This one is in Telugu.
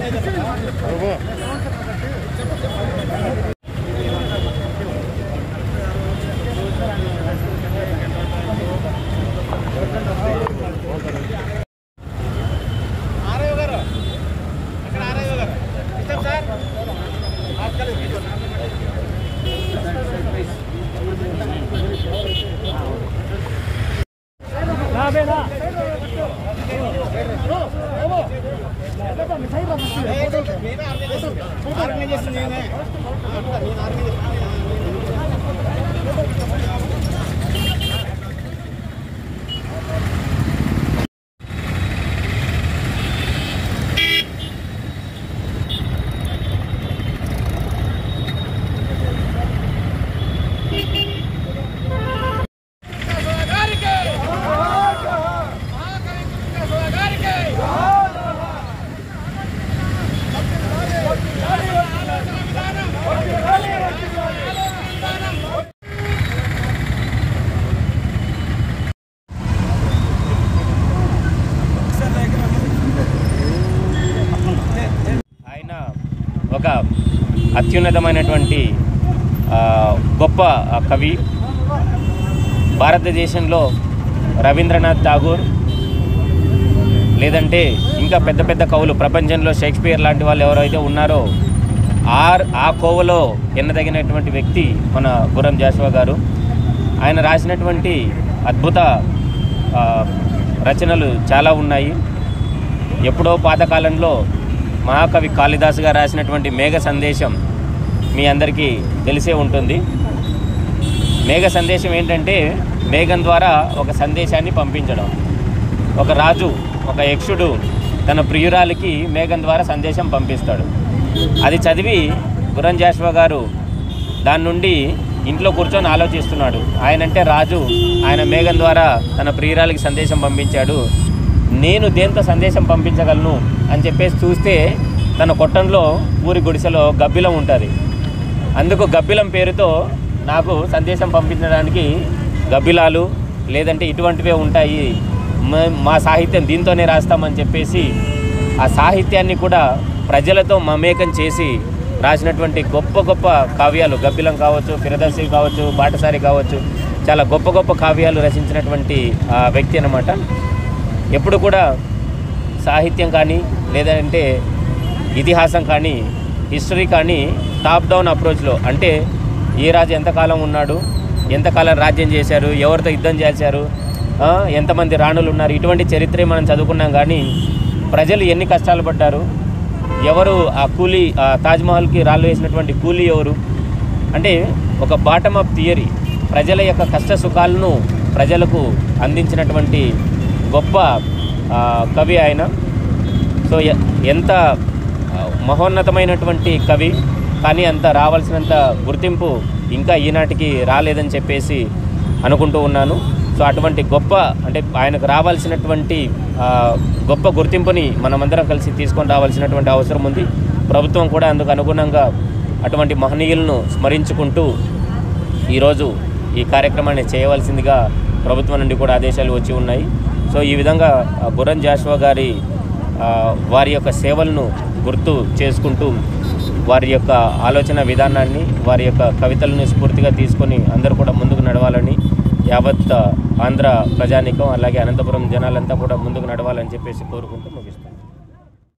ఆయన ఒక అత్యున్నతమైనటువంటి ఆ, గొప్ప ఆ, కవి భారతదేశంలో రవీంద్రనాథ్ ఠాగూర్ లేదంటే ఇంకా పెద్ద పెద్ద కవులు ప్రపంచంలో షేక్స్పియర్ లాంటి వాళ్ళు ఎవరైతే ఉన్నారో ఆ ఆ కోవలో ఎన్నదగినటువంటి వ్యక్తి మన గురం జాషువా గారు ఆయన రాసినటువంటి అద్భుత ఆ, రచనలు చాలా ఉన్నాయి ఎప్పుడో పాతకాలంలో మహాకవి కాళిదాసు గారు రాసినటువంటి మేఘ సందేశం మీ అందరికీ తెలిసే ఉంటుంది మేఘ సందేశం ఏంటంటే మేఘం ద్వారా ఒక సందేశాన్ని పంపించడం ఒక రాజు ఒక యక్షుడు తన ప్రియురాలికి మేఘం ద్వారా సందేశం పంపిస్తాడు అది చదివి గురం జాషువా గారు దాని నుండి ఇంట్లో కూర్చొని ఆలోచిస్తున్నాడు ఆయనంటే రాజు ఆయన మేఘం ద్వారా తన ప్రియురాలికి సందేశం పంపించాడు నేను దేంతో సందేశం పంపించగలను అని చెప్పేసి చూస్తే తన కొట్టంలో ఊరి గుడిసెలో గబ్బిలం ఉంటుంది అందుకు గబ్బిలం పేరుతో నాకు సందేశం పంపించడానికి గబ్బిలాలు లేదంటే ఇటువంటివే ఉంటాయి మ- మా సాహిత్యం దీంతోనే రాస్తామని చెప్పేసి ఆ సాహిత్యాన్ని కూడా ప్రజలతో మమేకం చేసి రాసినటువంటి గొప్ప గొప్ప కావ్యాలు గబ్బిలం కావచ్చు ఫిరదర్శి కావచ్చు బాటసారి కావచ్చు చాలా గొప్ప గొప్ప కావ్యాలు రచించినటువంటి ఆ వ్యక్తి అన్నమాట ఎప్పుడు కూడా సాహిత్యం కానీ లేదంటే ఇతిహాసం కానీ హిస్టరీ కానీ టాప్ డౌన్ అప్రోచ్లో అంటే ఏ రాజు ఎంతకాలం ఉన్నాడు ఎంతకాలం రాజ్యం చేశారు ఎవరితో యుద్ధం చేశారు ఆ, ఎంతమంది రాణులు ఉన్నారు ఇటువంటి చరిత్రే మనం చదువుకున్నాం కానీ ప్రజలు ఎన్ని కష్టాలు పడ్డారు ఎవరు ఆ కూలీ ఆ తాజ్మహల్కి రాళ్ళు వేసినటువంటి కూలీ ఎవరు అంటే ఒక బాటమ్ అప్ థియరీ ప్రజల యొక్క కష్ట సుఖాలను ప్రజలకు అందించినటువంటి గొప్ప ఆ, కవి ఆయన సో ఎ- ఎంత ఆ, మహోన్నతమైనటువంటి కవి కానీ అంత రావాల్సినంత గుర్తింపు ఇంకా ఈనాటికి రాలేదని చెప్పేసి అనుకుంటూ ఉన్నాను సో అటువంటి గొప్ప అంటే ఆయనకు రావాల్సినటువంటి ఆ, గొప్ప గుర్తింపుని మనమందరం కలిసి తీసుకొని రావాల్సినటువంటి అవసరం ఉంది ప్రభుత్వం కూడా అందుకు అనుగుణంగా అటువంటి మహనీయులను స్మరించుకుంటూ ఈరోజు ఈ కార్యక్రమాన్ని చేయవలసిందిగా ప్రభుత్వం నుండి కూడా ఆదేశాలు వచ్చి ఉన్నాయి సో ఈ విధంగా ఆ, గుర్రం జాషువా గారి ఆ, వారి యొక్క సేవలను గుర్తు చేసుకుంటూ వారి యొక్క ఆలోచన విధానాన్ని వారి యొక్క కవితలను స్ఫూర్తిగా తీసుకొని అందరూ కూడా ముందుకు నడవాలని యావత్ ఆంధ్ర ప్రజానికం అలాగే అనంతపురం జనాలంతా కూడా ముందుకు నడవాలని చెప్పేసి కోరుకుంటూ